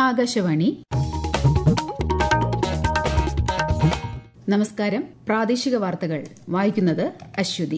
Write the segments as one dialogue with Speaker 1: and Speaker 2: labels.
Speaker 1: ആകാശവാണി നമസ്കാരം പ്രാദേശിക വാർത്തകൾ വായിക്കുന്നത് അശ്വതി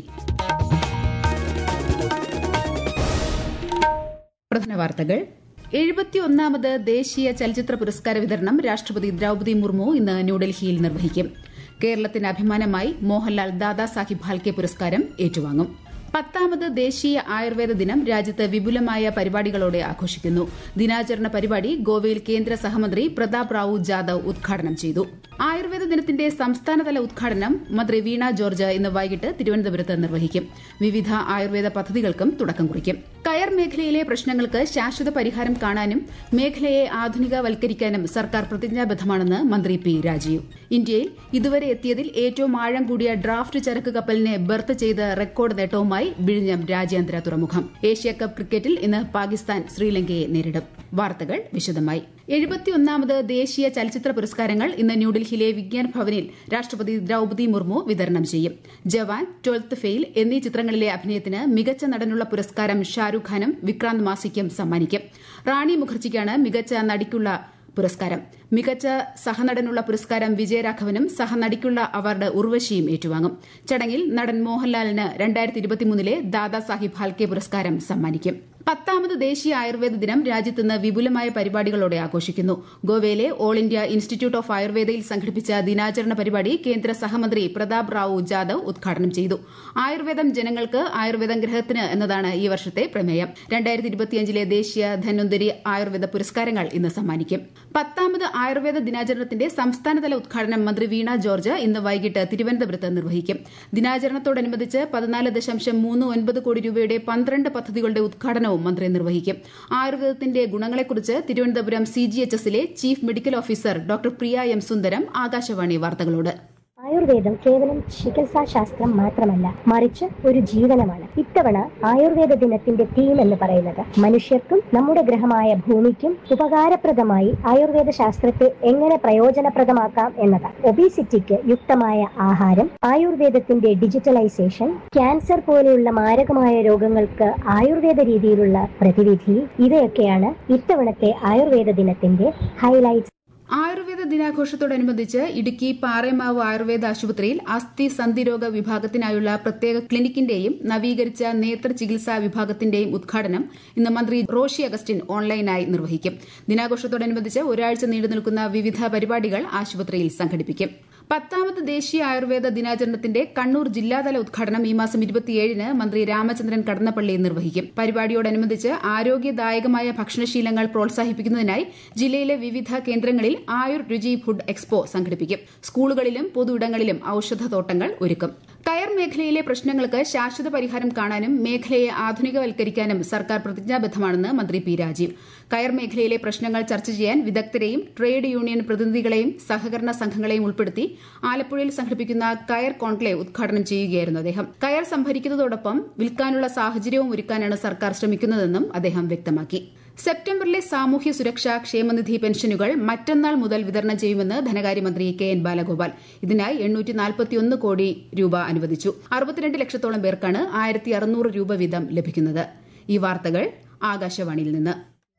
Speaker 1: പ്രധാന വാർത്തകൾ എഴുപത്തിയൊന്നാമത് ദേശീയ ചലച്ചിത്ര പുരസ്കാര വിതരണം രാഷ്ട്രപതി ദ്രൌപദി മുർമു ഇന്ന് ന്യൂഡൽഹിയിൽ നിർവഹിക്കും കേരളത്തിന് അഭിമാനമായി മോഹൻലാൽ ദാദാ സാഹിബ് ഫാൽക്കെ പുരസ്കാരം ഏറ്റുവാങ്ങും പത്താമത് ദേശീയ ആയുർവേദ ദിനം രാജ്യത്ത് വിപുലമായ പരിപാടികളോടെ ആഘോഷിക്കുന്നു ദിനാചരണ പരിപാടി ഗോവയിൽ കേന്ദ്ര സഹമന്ത്രി പ്രതാപ് റാവു ജാദവ് ഉദ്ഘാടനം ചെയ്തു ആയുർവേദ ദിനത്തിന്റെ സംസ്ഥാനതല ഉദ്ഘാടനം മന്ത്രി വീണ ജോർജ് ഇന്ന് വൈകിട്ട് തിരുവനന്തപുരത്ത് നിർവഹിക്കും വിവിധ ആയുർവേദ പദ്ധതികൾക്കും തുടക്കം കുറിക്കും കയർ മേഖലയിലെ പ്രശ്നങ്ങൾക്ക് ശാശ്വത പരിഹാരം കാണാനും മേഖലയെ ആധുനികവൽക്കരിക്കാനും സർക്കാർ പ്രതിജ്ഞാബദ്ധമാണെന്ന് മന്ത്രി പി രാജീവ് ഇന്ത്യയിൽ ഇതുവരെ എത്തിയതിൽ ഏറ്റവും ആഴം കൂടിയ ഡ്രാഫ്റ്റ് ചരക്ക് കപ്പലിനെ ബർത്ത് ചെയ്ത് റെക്കോർഡ് നേട്ടവുമായി വിഴിഞ്ഞം രാജ്യാന്തര തുറമുഖം ഏഷ്യാകപ്പ് ക്രിക്കറ്റിൽ ഇന്ന് പാകിസ്ഥാൻ ശ്രീലങ്കയെ നേരിടും വാർത്തകൾ വിശദമായി എഴുപത്തിയൊന്നാമത് ദേശീയ ചലച്ചിത്ര പുരസ്കാരങ്ങൾ ഇന്ന് ന്യൂഡൽഹിയിലെ വിജ്ഞാൻ ഭവനിൽ രാഷ്ട്രപതി ദ്രൌപദി മുർമു വിതരണം ചെയ്യും ജവാൻ ട്വൽത്ത് ഫെയിൽ എന്നീ ചിത്രങ്ങളിലെ അഭിനയത്തിന് മികച്ച നടനുള്ള പുരസ്കാരം ഷാരൂഖ് ഖാനും വിക്രാന്ത് മാസിക്കും സമ്മാനിക്കും റാണി മുഖർജിക്കാണ് മികച്ച നടിക്കുള്ള പുരസ്കാരം മികച്ച സഹനടനുള്ള പുരസ്കാരം വിജയരാഘവനും സഹനടിക്കുള്ള അവാർഡ് ഉർവശിയും ഏറ്റുവാങ്ങും ചടങ്ങിൽ നടൻ മോഹൻലാലിന് രണ്ടായിരത്തി ഇരുപത്തിമൂന്നിലെ ദാദാ സാഹിബ് ഫാൽക്കെ പുരസ്കാരം സമ്മാനിക്കും പത്താമത് ദേശീയ ആയുർവേദ ദിനം രാജ്യത്ത് ഇന്ന് വിപുലമായ പരിപാടികളോടെ ആഘോഷിക്കുന്നു ഗോവയിലെ ഓൾ ഇന്ത്യ ഇൻസ്റ്റിറ്റ്യൂട്ട് ഓഫ് ആയുർവേദയിൽ സംഘടിപ്പിച്ച ദിനാചരണ പരിപാടി കേന്ദ്ര സഹമന്ത്രി പ്രതാപ് റാവു ജാദവ് ഉദ്ഘാടനം ചെയ്തു ആയുർവേദം ജനങ്ങൾക്ക് ആയുർവേദം ഗ്രഹത്തിന് എന്നതാണ് ഈ വർഷത്തെ പ്രമേയം രണ്ടായിരത്തി ഇരുപത്തിയഞ്ചിലെ ദേശീയ ധന്വന്തരി ആയുർവേദ പുരസ്കാരങ്ങൾ ഇന്ന് സമ്മാനിക്കും പത്താമത് ആയുർവേദ ദിനാചരണത്തിന്റെ സംസ്ഥാനതല ഉദ്ഘാടനം മന്ത്രി വീണ ജോർജ് ഇന്ന് വൈകിട്ട് തിരുവനന്തപുരത്ത് നിർവഹിക്കും ദിനാചരണത്തോടനുബന്ധിച്ച് പതിനാല് ദശാംശം മൂന്ന് ഒൻപത് കോടി രൂപയുടെ പന്ത്രണ്ട് പദ്ധതികളുടെ ഉദ്ഘാടനവും മന്ത്രി നിർവഹിക്കും ആയുർവേദത്തിന്റെ ഗുണങ്ങളെക്കുറിച്ച് തിരുവനന്തപുരം സിജിഎച്ച്എസിലെ chief medical officer doctor Priya M Sundaram Akashvani വാർത്തകളോട്
Speaker 2: ആയുർവേദം കേവലം ചികിത്സാ ശാസ്ത്രം മാത്രമല്ല മറിച്ച് ഒരു ജീവനമാണ് ഇത്തവണ ആയുർവേദ ദിനത്തിന്റെ തീം എന്ന് പറയുന്നത് മനുഷ്യർക്കും നമ്മുടെ ഗ്രഹമായ ഭൂമിക്കും ഉപകാരപ്രദമായി ആയുർവേദ ശാസ്ത്രത്തെ എങ്ങനെ പ്രയോജനപ്രദമാക്കാം എന്നതാണ് ഒബീസിറ്റിക്ക് യുക്തമായ ആഹാരം ആയുർവേദത്തിന്റെ ഡിജിറ്റലൈസേഷൻ ക്യാൻസർ പോലെയുള്ള മാരകമായ രോഗങ്ങൾക്ക് ആയുർവേദ രീതിയിലുള്ള പ്രതിവിധി ഇവയൊക്കെയാണ് ഇത്തവണത്തെ ആയുർവേദ ദിനത്തിന്റെ ഹൈലൈറ്റ്സ്
Speaker 1: ആയുർവേദ ദിനാഘോഷത്തോടനുബന്ധിച്ച് ഇടുക്കി പാറേമാവ് ആയുർവേദ ആശുപത്രിയിൽ അസ്ഥി സന്ധിരോഗ വിഭാഗത്തിനായുള്ള പ്രത്യേക ക്ലിനിക്കിന്റെയും നവീകരിച്ച നേത്ര ചികിത്സാ വിഭാഗത്തിന്റെയും ഉദ്ഘാടനം ഇന്ന് മന്ത്രി റോഷി അഗസ്റ്റിൻ ഓൺലൈനായി നിർവഹിക്കും ദിനാഘോഷത്തോടനുബന്ധിച്ച് ഒരാഴ്ച നീണ്ടുനിൽക്കുന്ന വിവിധ പരിപാടികൾ ആശുപത്രിയിൽ സംഘടിപ്പിക്കും പത്താമത് ദേശീയ ആയുർവേദ ദിനാചരണത്തിന്റെ കണ്ണൂർ ജില്ലാതല ഉദ്ഘാടനം ഈ മാസം ഇരുപത്തിയേഴിന് മന്ത്രി രാമചന്ദ്രൻ കടന്നപ്പള്ളി നിർവഹിക്കും പരിപാടിയോടനുബന്ധിച്ച് ആരോഗ്യദായകമായ ഭക്ഷണശീലങ്ങൾ പ്രോത്സാഹിപ്പിക്കുന്നതിനായി ജില്ലയിലെ വിവിധ കേന്ദ്രങ്ങളിൽ ആയുർ രുചി ഫുഡ് എക്സ്പോ സംഘടിപ്പിക്കും സ്കൂളുകളിലും പൊതുയിടങ്ങളിലും ഔഷധത്തോട്ടങ്ങൾ ഒരുക്കും കയർ മേഖലയിലെ പ്രശ്നങ്ങൾക്ക് ശാശ്വത പരിഹാരം കാണാനും മേഖലയെ ആധുനികവൽക്കരിക്കാനും സർക്കാർ പ്രതിജ്ഞാബദ്ധമാണെന്ന് മന്ത്രി പി രാജീവ് കയർ മേഖലയിലെ പ്രശ്നങ്ങൾ ചർച്ച ചെയ്യാൻ വിദഗ്ധരെയും ട്രേഡ് യൂണിയൻ പ്രതിനിധികളെയും സഹകരണ സംഘങ്ങളെയും ഉൾപ്പെടുത്തി ആലപ്പുഴയിൽ സംഘടിപ്പിക്കുന്ന കയർ കോൺക്ലേവ് ഉദ്ഘാടനം ചെയ്യുകയായിരുന്നു അദ്ദേഹം കയർ സംഭരിക്കുന്നതോടൊപ്പം വിൽക്കാനുള്ള സാഹചര്യവും ഒരുക്കാനാണ് സർക്കാർ ശ്രമിക്കുന്നതെന്നും അദ്ദേഹം വ്യക്തമാക്കി സെപ്റ്റംബറിലെ സാമൂഹ്യ സുരക്ഷാ ക്ഷേമനിധി പെൻഷനുകൾ മറ്റന്നാൾ മുതൽ വിതരണം ചെയ്യുമെന്ന് ധനകാര്യമന്ത്രി കെ എൻ ബാലഗോപാൽ ഇതിനായി എണ്ണൂറ്റി കോടി രൂപ അനുവദിച്ചു അറുപത്തിരണ്ട് ലക്ഷത്തോളം പേർക്കാണ് ആയിരത്തി അറുന്നൂറ് രൂപ വീതം ലഭിക്കുന്നത് ഈ വാർത്തകൾ ആകാശവാണിയിൽ നിന്ന്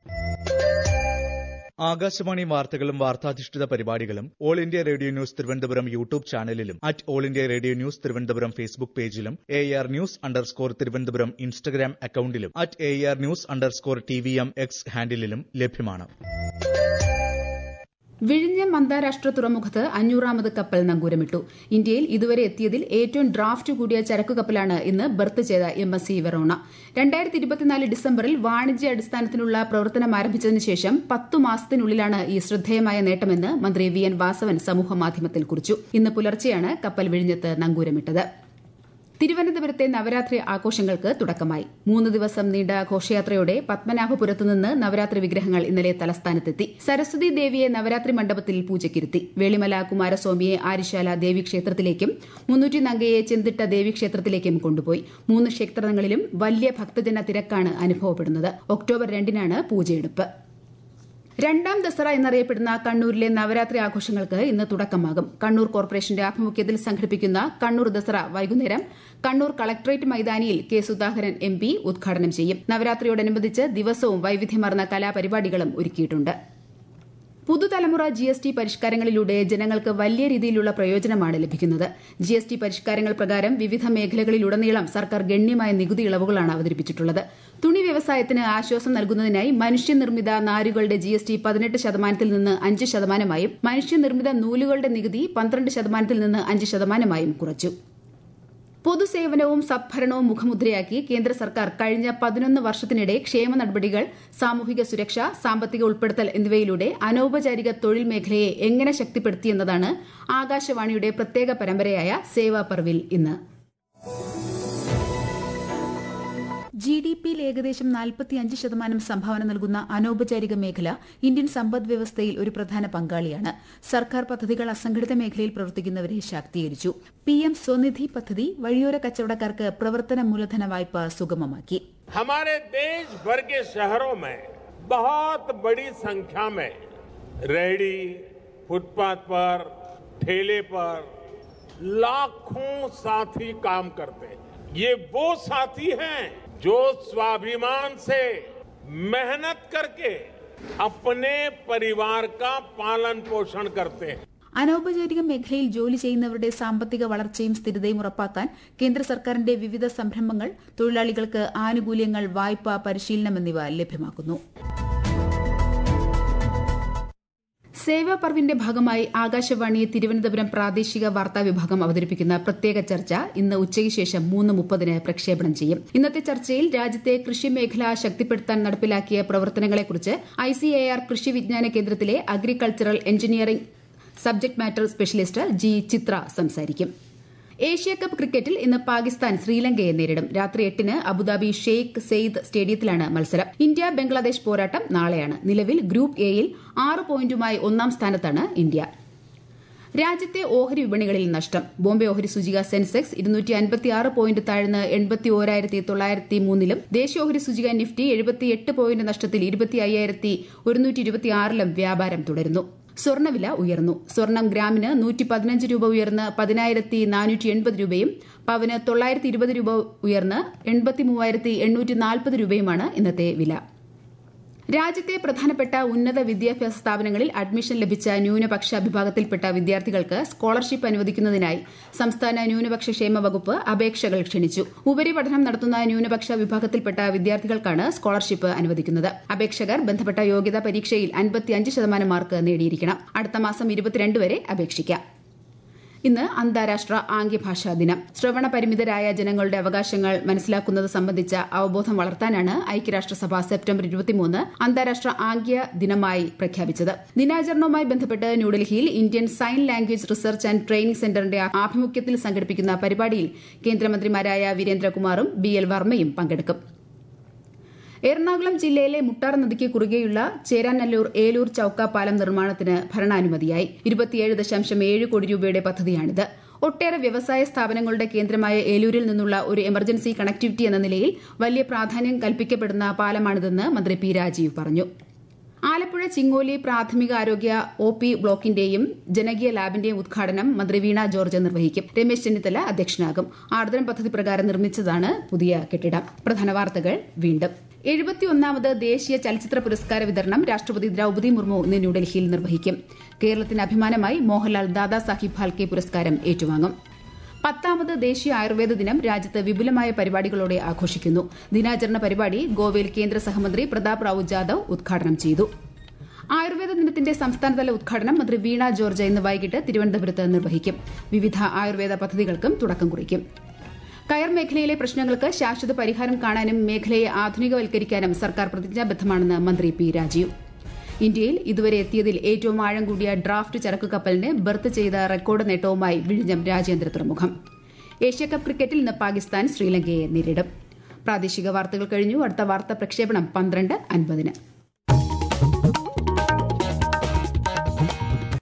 Speaker 3: ആകാശവാണി വാർത്തകളും വാർത്താധിഷ്ഠിത പരിപാടികളും All India Radio news Thiruvananthapuram YouTube ചാനലിലും at All India Radio news Thiruvananthapuram Facebook പേജിലും A R news underscore Thiruvananthapuram Instagram അക്കൌണ്ടിലും at A R news underscore T V M X ഹാൻഡിലും ലഭ്യമാണ്
Speaker 1: വിഴിഞ്ഞം അന്താരാഷ്ട്ര തുറമുഖത്ത് അഞ്ഞൂറാമത് കപ്പൽ നങ്കൂരമിട്ടു ഇന്ത്യയിൽ ഇതുവരെ എത്തിയതിൽ ഏറ്റവും ഡ്രാഫ്റ്റ് കൂടിയ ചരക്കു കപ്പലാണ് ഇന്ന് ബർത്ത് ചെയ്ത എം എസ് സി വെറോണ രണ്ടായിരത്തി ഇരുപത്തിനാല് ഡിസംബറിൽ വാണിജ്യ അടിസ്ഥാനത്തിനുള്ള പ്രവർത്തനം ആരംഭിച്ചതിനു ശേഷം പത്തു മാസത്തിനുള്ളിലാണ് ഈ ശ്രദ്ധേയമായ നേട്ടമെന്ന് മന്ത്രി വി എൻ വാസവൻ സമൂഹമാധ്യമത്തിൽ കുറിച്ചു ഇന്ന് പുലർച്ചെയാണ് കപ്പൽ വിഴിഞ്ഞത്ത് നങ്കൂരമിട്ടത് തിരുവനന്തപുരത്തെ നവരാത്രി ആഘോഷങ്ങൾക്ക് തുടക്കമായി മൂന്ന് ദിവസം നീണ്ട ഘോഷയാത്രയോടെ പത്മനാഭപുരത്ത് നിന്ന് നവരാത്രി വിഗ്രഹങ്ങൾ ഇന്നലെ തലസ്ഥാനത്തെത്തി സരസ്വതി ദേവിയെ നവരാത്രി മണ്ഡപത്തിൽ പൂജയ്ക്കിരുത്തി വേളിമല കുമാരസ്വാമിയെ ആര്യശാല ദേവീക്ഷേത്രത്തിലേക്കും മുന്നൂറ്റി നങ്കയെ ചെന്തിട്ട ദേവീക്ഷേത്രത്തിലേക്കും കൊണ്ടുപോയി മൂന്ന് ക്ഷേത്രങ്ങളിലും വലിയ ഭക്തജന തിരക്കാണ് അനുഭവപ്പെടുന്നത് ഒക്ടോബർ രണ്ടിനാണ് പൂജയെടുപ്പ് രണ്ടാം ദസറ എന്നറിയപ്പെടുന്ന കണ്ണൂരിലെ നവരാത്രി ആഘോഷങ്ങൾക്ക് ഇന്ന് തുടക്കമാകും കണ്ണൂർ കോർപ്പറേഷന്റെ ആഭിമുഖ്യത്തിൽ സംഘടിപ്പിക്കുന്ന കണ്ണൂർ ദസറ വൈകുന്നേരം കണ്ണൂർ കളക്ടറേറ്റ് മൈതാനിയിൽ കെ സുധാകരൻ എം പി ഉദ്ഘാടനം ചെയ്യും നവരാത്രിയോടനുബന്ധിച്ച് ദിവസവും വൈവിധ്യമാർന്ന കലാപരിപാടികളും ഒരുക്കിയിട്ടുണ്ട് പുതുതലമുറ ജി എസ് ടി പരിഷ്കാരങ്ങളിലൂടെ ജനങ്ങൾക്ക് വലിയ രീതിയിലുള്ള പ്രയോജനമാണ് ലഭിക്കുന്നത് ജി എസ് ടി പരിഷ്കാരങ്ങൾ പ്രകാരം വിവിധ മേഖലകളിലുടനീളം സർക്കാർ ഗണ്യമായ നികുതി ഇളവുകളാണ് അവതരിപ്പിച്ചിട്ടുള്ളത് തുണി വ്യവസായത്തിന് ആശ്വാസം നൽകുന്നതിനായി മനുഷ്യനിർമ്മിത നാരുകളുടെ ജി എസ് ടി പതിനെട്ട് ശതമാനത്തിൽ നിന്ന് അഞ്ച് ശതമാനമായും മനുഷ്യനിർമ്മിത നൂലുകളുടെ നികുതി പന്ത്രണ്ട് ശതമാനത്തിൽ നിന്ന് അഞ്ച് ശതമാനമായും കുറച്ചു പൊതുസേവനവും സദ്ഭരണവും മുഖമുദ്രയാക്കി കേന്ദ്ര സർക്കാർ കഴിഞ്ഞ പതിനൊന്ന് വർഷത്തിനിടെ ക്ഷേമ നടപടികൾ സാമൂഹിക സുരക്ഷ സാമ്പത്തിക ഉൾപ്പെടുത്തൽ എന്നിവയിലൂടെ അനൌപചാരിക തൊഴിൽ മേഖലയെ എങ്ങനെ ശക്തിപ്പെടുത്തിയെന്നതാണ് ആകാശവാണിയുടെ പ്രത്യേക പരമ്പരയായ സേവാ പർവിൽ ഇന്ന് ജി ഡി പിയിൽ ഏകദേശം നാൽപ്പത്തിയഞ്ച് ശതമാനം സംഭാവന നൽകുന്ന അനൌപചാരിക മേഖല ഇന്ത്യൻ സമ്പദ് വ്യവസ്ഥയിൽ ഒരു പ്രധാന പങ്കാളിയാണ് സർക്കാർ പദ്ധതികൾ അസംഘടിത മേഖലയിൽ പ്രവർത്തിക്കുന്നവരെ ശാക്തീകരിച്ചു പി എം സ്വനിധി പദ്ധതി വഴിയോര കച്ചവടക്കാർക്ക് പ്രവർത്തന മൂലധന വായ്പ സുഗമമാക്കി
Speaker 4: हमारे देश भर के शहरों में बहुत बड़ी संख्या में रेहड़ी फुटपाथ पर ठेले पर लाखों साथी काम करते हैं ये वो साथी हैं जो स्वाभिमान से मेहनत करके अपने परिवार का पालन पोषण करते हैं
Speaker 1: അനൌപചാരിക മേഖലയിൽ ജോലി ചെയ്യുന്നവരുടെ സാമ്പത്തിക വളർച്ചയും സ്ഥിരതയും ഉറപ്പാക്കാൻ കേന്ദ്ര സർക്കാരിന്റെ വിവിധ സംരംഭങ്ങൾ തൊഴിലാളികൾക്ക് ആനുകൂല്യങ്ങൾ വായ്പ പരിശീലനം എന്നിവ ലഭ്യമാക്കുന്നു സേവാ പർവിന്റെ ഭാഗമായി ആകാശവാണി തിരുവനന്തപുരം പ്രാദേശിക വാർത്താ വിഭാഗം അവതരിപ്പിക്കുന്ന പ്രത്യേക ചർച്ച ഇന്ന് ഉച്ചയ്ക്ക് ശേഷം മൂന്ന് മുപ്പതിന് പ്രക്ഷേപണം ചെയ്യും ഇന്നത്തെ ചർച്ചയിൽ രാജ്യത്തെ കൃഷി മേഖല ശക്തിപ്പെടുത്താൻ നടപ്പിലാക്കിയ പ്രവർത്തനങ്ങളെക്കുറിച്ച് ഐസിഎആർ കൃഷി വിജ്ഞാന കേന്ദ്രത്തിലെ agricultural engineering subject matter specialist G Chithra സംസാരിക്കും ഏഷ്യ കപ്പ് ക്രിക്കറ്റിൽ ഇന്ന് പാകിസ്ഥാൻ ശ്രീലങ്കയെ നേരിടും രാത്രി എട്ടിന് അബുദാബി ഷെയ്ഖ് സെയ്ദ് സ്റ്റേഡിയത്തിലാണ് മത്സരം ഇന്ത്യ ബംഗ്ലാദേശ് പോരാട്ടം നാളെയാണ് നിലവിൽ ഗ്രൂപ്പ് എയിൽ ആറ് പോയിന്റുമായി ഒന്നാം സ്ഥാനത്താണ് ഇന്ത്യ രാജ്യത്തെ ഓഹരി വിപണികളിൽ നഷ്ടം ബോംബെ ഓഹരി സൂചിക സെൻസെക്സ് ഇരുന്നൂറ്റി അൻപത്തിയാറ് പോയിന്റ് താഴ്ന്ന് എൺപത്തി ഓരായിരത്തി തൊള്ളായിരത്തി മൂന്നിലും ദേശീയ ഓഹരി സൂചിക നിഫ്റ്റി എഴുപത്തിയെട്ട് പോയിന്റ് നഷ്ടത്തിൽ ഇരുപത്തി അയ്യായിരത്തി ഒരുന്നൂറ്റി ഇരുപത്തിയാറിലും വ്യാപാരം തുടരുന്നു സ്വർണ്ണവില ഉയർന്നു സ്വർണം ഗ്രാമിന് നൂറ്റി പതിനഞ്ച് രൂപ ഉയർന്ന് പതിനായിരത്തി നാനൂറ്റി എൺപത് രൂപയും പവന് തൊള്ളായിരത്തി ഇരുപത് രൂപ ഉയർന്ന് എൺപത്തി മൂവായിരത്തി എണ്ണൂറ്റി നാൽപ്പത് രൂപയുമാണ് ഇന്നത്തെ വില രാജ്യത്തെ പ്രധാനപ്പെട്ട ഉന്നത വിദ്യാഭ്യാസ സ്ഥാപനങ്ങളിൽ അഡ്മിഷൻ ലഭിച്ച ന്യൂനപക്ഷ വിഭാഗത്തിൽപ്പെട്ട വിദ്യാർത്ഥികൾക്ക് സ്കോളർഷിപ്പ് അനുവദിക്കുന്നതിനായി സംസ്ഥാന ന്യൂനപക്ഷ ക്ഷേമ വകുപ്പ് അപേക്ഷകൾ ക്ഷണിച്ചു ഉപരിപഠനം നടത്തുന്ന ന്യൂനപക്ഷ വിഭാഗത്തിൽപ്പെട്ട വിദ്യാർത്ഥികൾക്കാണ് സ്കോളർഷിപ്പ് അനുവദിക്കുന്നത് അപേക്ഷകർ ബന്ധപ്പെട്ട യോഗ്യതാ പരീക്ഷയിൽ അൻപത്തിയഞ്ച് ശതമാനം മാർക്ക് നേടിയിരിക്കണം അടുത്ത മാസം ഇരുപത്തിരണ്ട് വരെ അപേക്ഷിക്കാം ഇന്ന് അന്താരാഷ്ട്ര ആംഗ്യഭാഷാ ദിനം ശ്രവണ പരിമിതരായ ജനങ്ങളുടെ അവകാശങ്ങൾ മനസ്സിലാക്കുന്നത് സംബന്ധിച്ച അവബോധം വളർത്താനാണ് ഐക്യരാഷ്ട്രസഭ സെപ്റ്റംബർ ഇരുപത്തിമൂന്ന് അന്താരാഷ്ട്ര ആംഗ്യ ദിനമായി പ്രഖ്യാപിച്ചത് ദിനാചരണവുമായി ബന്ധപ്പെട്ട് ന്യൂഡൽഹിയിൽ Indian sign language research and training സെന്ററിന്റെ ആഭിമുഖ്യത്തിൽ സംഘടിപ്പിക്കുന്ന പരിപാടിയിൽ കേന്ദ്രമന്ത്രിമാരായ വീരേന്ദ്രകുമാറും ബി എൽ വർമ്മയും പങ്കെടുക്കും എറണാകുളം ജില്ലയിലെ മുട്ടാർ നദിക്ക് കുറുകെയുള്ള ചേരാനല്ലൂർ ഏലൂർ ചൌക്ക പാലം നിർമ്മാണത്തിന് ഭരണാനുമതിയായി ഇരുപത്തിയേഴ് ദശാംശം ഏഴ് കോടി രൂപയുടെ പദ്ധതിയാണിത് ഒട്ടേറെ വ്യവസായ സ്ഥാപനങ്ങളുടെ കേന്ദ്രമായ ഏലൂരിൽ നിന്നുള്ള ഒരു എമർജൻസി കണക്ടിവിറ്റി എന്ന നിലയിൽ വലിയ പ്രാധാന്യം കൽപ്പിക്കപ്പെടുന്ന പാലമാണിതെന്ന് മന്ത്രി പി രാജീവ് പറഞ്ഞു ആലപ്പുഴ ചിങ്ങോലി പ്രാഥമികാരോഗ്യ ഒ പി ബ്ലോക്കിന്റെയും ജനകീയ ലാബിന്റെയും ഉദ്ഘാടനം മന്ത്രി വീണ ജോർജ് നിർവഹിക്കും രമേശ് ചെന്നിത്തല അധ്യക്ഷനാകും ആർദ്രം പദ്ധതി പ്രകാരം നിർമ്മിച്ചതാണ് പുതിയ കെട്ടിടം പ്രധാന വാർത്തകൾ വീണ്ടും എഴുപത്തിയൊന്നാമത് ദേശീയ ചലച്ചിത്ര പുരസ്കാര വിതരണം രാഷ്ട്രപതി ദ്രൌപദി മുർമു ഇന്ന് ന്യൂഡൽഹിയിൽ നിർവഹിക്കും കേരളത്തിന് അഭിമാനമായി മോഹൻലാൽ ദാദാ സാഹിബ് ഫാൽക്കെ പുരസ്കാരം ഏറ്റുവാങ്ങും പത്താമത് ദേശീയ ആയുർവേദ ദിനം രാജ്യത്ത് വിപുലമായ പരിപാടികളോടെ ആഘോഷിക്കുന്നു ദിനാചരണ പരിപാടി ഗോവയിൽ കേന്ദ്ര സഹമന്ത്രി പ്രതാപ് റാവു ജാദവ് ഉദ്ഘാടനം ചെയ്തു ആയുർവേദ ദിനത്തിന്റെ സംസ്ഥാനതല ഉദ്ഘാടനം മന്ത്രി വീണ ജോർജ് ഇന്ന് വൈകിട്ട് തിരുവനന്തപുരത്ത് നിർവഹിക്കും വിവിധ ആയുർവേദ പദ്ധതികൾക്കും തുടക്കം കുറിക്കും കയർ മേഖലയിലെ പ്രശ്നങ്ങൾക്ക് ശാശ്വത പരിഹാരം കാണാനും മേഖലയെ ആധുനികവൽക്കരിക്കാനും സർക്കാർ പ്രതിജ്ഞാബദ്ധമാണെന്ന് മന്ത്രി പി രാജീവ് ഇന്ത്യയിൽ ഇതുവരെ എത്തിയതിൽ ഏറ്റവും ആഴം കൂടിയ ഡ്രാഫ്റ്റ് ചരക്കു കപ്പലിന് ബർത്ത് ചെയ്ത റെക്കോർഡ് നേട്ടവുമായി വിഴിഞ്ഞം രാജ്യാന്തര തുറമുഖം ഏഷ്യാകപ്പ് ക്രിക്കറ്റിൽ ഇന്ന് പാകിസ്ഥാൻ ശ്രീലങ്കയെ നേരിടും പ്രാദേശിക വാർത്തകൾ കഴിഞ്ഞു അടുത്ത വാർത്താ പ്രക്ഷേപണം പന്ത്രണ്ട് അൻപതിന്